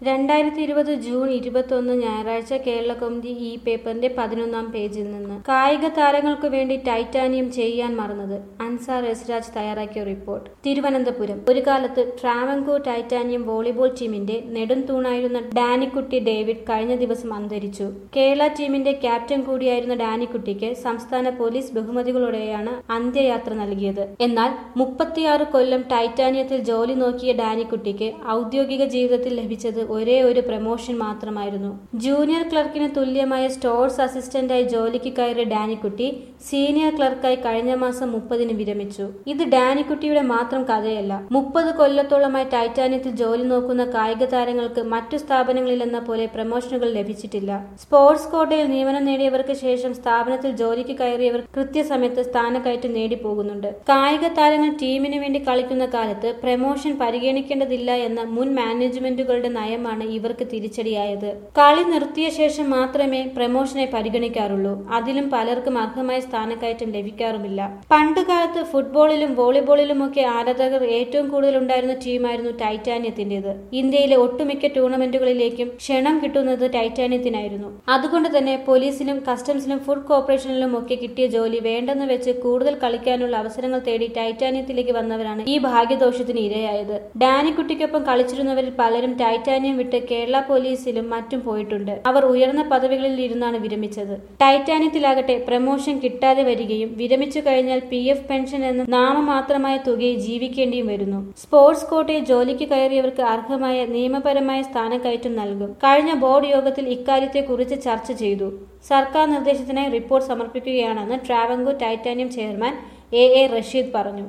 രണ്ടായിരത്തി ഇരുപത് ജൂൺ ഇരുപത്തൊന്ന് ഞായറാഴ്ച കേരള കൗമുദി ഈ പേപ്പറിന്റെ പതിനൊന്നാം പേജിൽ നിന്ന് കായിക താരങ്ങൾക്ക് വേണ്ടി ടൈറ്റാനിയം ചെയ്യാൻ മറന്നത് അൻസാർ എസ്രാജ് തയ്യാറാക്കിയ റിപ്പോർട്ട് തിരുവനന്തപുരം ഒരു കാലത്ത് ട്രാവൻകൂർ ടൈറ്റാനിയം വോളിബോൾ ടീമിന്റെ നെടുംതൂണായിരുന്ന ഡാനിക്കുട്ടി ഡേവിഡ് കഴിഞ്ഞ ദിവസം അന്തരിച്ചു കേരള ടീമിന്റെ ക്യാപ്റ്റൻ കൂടിയായിരുന്ന ഡാനിക്കുട്ടിക്ക് സംസ്ഥാന പോലീസ് ബഹുമതികളോടെയാണ് അന്ത്യയാത്ര നൽകിയത് എന്നാൽ മുപ്പത്തിയാറ് കൊല്ലം ടൈറ്റാനിയത്തിൽ ജോലി നോക്കിയ ഡാനിക്കുട്ടിക്ക് ഔദ്യോഗിക ജീവിതത്തിൽ ലഭിച്ചത് ഒരേ ഒരു പ്രമോഷൻ മാത്രമായിരുന്നു ജൂനിയർ ക്ലർക്കിന് തുല്യമായ സ്റ്റോഴ്സ് അസിസ്റ്റന്റായി ജോലിക്ക് കയറിയ ഡാനിക്കുട്ടി സീനിയർ ക്ലർക്കായി കഴിഞ്ഞ മാസം മുപ്പതിന് വിരമിച്ചു ഇത് ഡാനിക്കുട്ടിയുടെ മാത്രം കഥയല്ല മുപ്പത് കൊല്ലത്തോളമായി ടൈറ്റാനിയത്തിൽ ജോലി നോക്കുന്ന കായിക താരങ്ങൾക്ക് മറ്റു സ്ഥാപനങ്ങളിലെന്ന പോലെ പ്രമോഷനുകൾ ലഭിച്ചിട്ടില്ല സ്പോർട്സ് കോട്ടയിൽ നിയമനം നേടിയവർക്ക് ശേഷം സ്ഥാപനത്തിൽ ജോലിക്ക് കയറിയവർ കൃത്യസമയത്ത് സ്ഥാനക്കയറ്റം നേടിപ്പോകുന്നുണ്ട് കായിക താരങ്ങൾ ടീമിന് വേണ്ടി കളിക്കുന്ന കാലത്ത് പ്രമോഷൻ പരിഗണിക്കേണ്ടതില്ല എന്ന മുൻ മാനേജ്മെന്റുകളുടെ നയമാണ് ഇവർക്ക് തിരിച്ചടിയായത് കളി നിർത്തിയ ശേഷം മാത്രമേ പ്രമോഷനെ പരിഗണിക്കാറുള്ളൂ അതിലും പലർക്കും അർഹമായ സ്ഥാനക്കയറ്റം ലഭിക്കാറുമില്ല പണ്ടുകാലത്ത് ഫുട്ബോളിലും വോളിബോളിലുമൊക്കെ ആരാധകർ ഏറ്റവും കൂടുതൽ ഉണ്ടായിരുന്ന ടീമായിരുന്നു ടൈറ്റാനിയത്തിന്റേത് ഇന്ത്യയിലെ ഒട്ടുമിക്ക ടൂർണമെന്റുകളിലേക്കും ക്ഷണം കിട്ടുന്നത് ടൈറ്റാനിയത്തിനായിരുന്നു അതുകൊണ്ട് തന്നെ പോലീസിലും കസ്റ്റംസിലും ഫുഡ് കോർപ്പറേഷനിലും ഒക്കെ കിട്ടിയ ജോലി വേണ്ടെന്ന് വെച്ച് കൂടുതൽ കളിക്കാനുള്ള അവസരങ്ങൾ തേടി ടൈറ്റാനിയത്തിലേക്ക് വന്നവരാണ് ഈ ഭാഗ്യദോഷത്തിന് ഇരയായത് ഡാനിക്കുട്ടിക്കൊപ്പം കളിച്ചിരുന്നവരിൽ പലരും ടൈറ്റാനിയം വിട്ട് കേരള പോലീസിലും മറ്റും പോയിട്ടുണ്ട് അവർ ഉയർന്ന പദവികളിൽ ഇരുന്നാണ് വിരമിച്ചത് ടൈറ്റാനിയത്തിലാകട്ടെ പ്രമോഷൻ കിട്ടാതെ വരികയും വിരമിച്ചു കഴിഞ്ഞാൽ പി എഫ് പെൻഷൻ എന്ന നാമമാത്രമായ തുകയിൽ ജീവിക്കേണ്ടിയും വരുന്നു സ്പോർട്സ് കോട്ടയിൽ ജോലിക്ക് കയറിയവർക്ക് അർഹമായ നിയമപരമായ സ്ഥാനക്കയറ്റം നൽകും കഴിഞ്ഞ ബോർഡ് യോഗത്തിൽ ഇക്കാര്യത്തെക്കുറിച്ച് ചർച്ച ചെയ്തു സർക്കാർ നിർദ്ദേശത്തിനായി റിപ്പോർട്ട് സമർപ്പിക്കുകയാണെന്ന് Travancore Titanium chairman A A Rasheed പറഞ്ഞു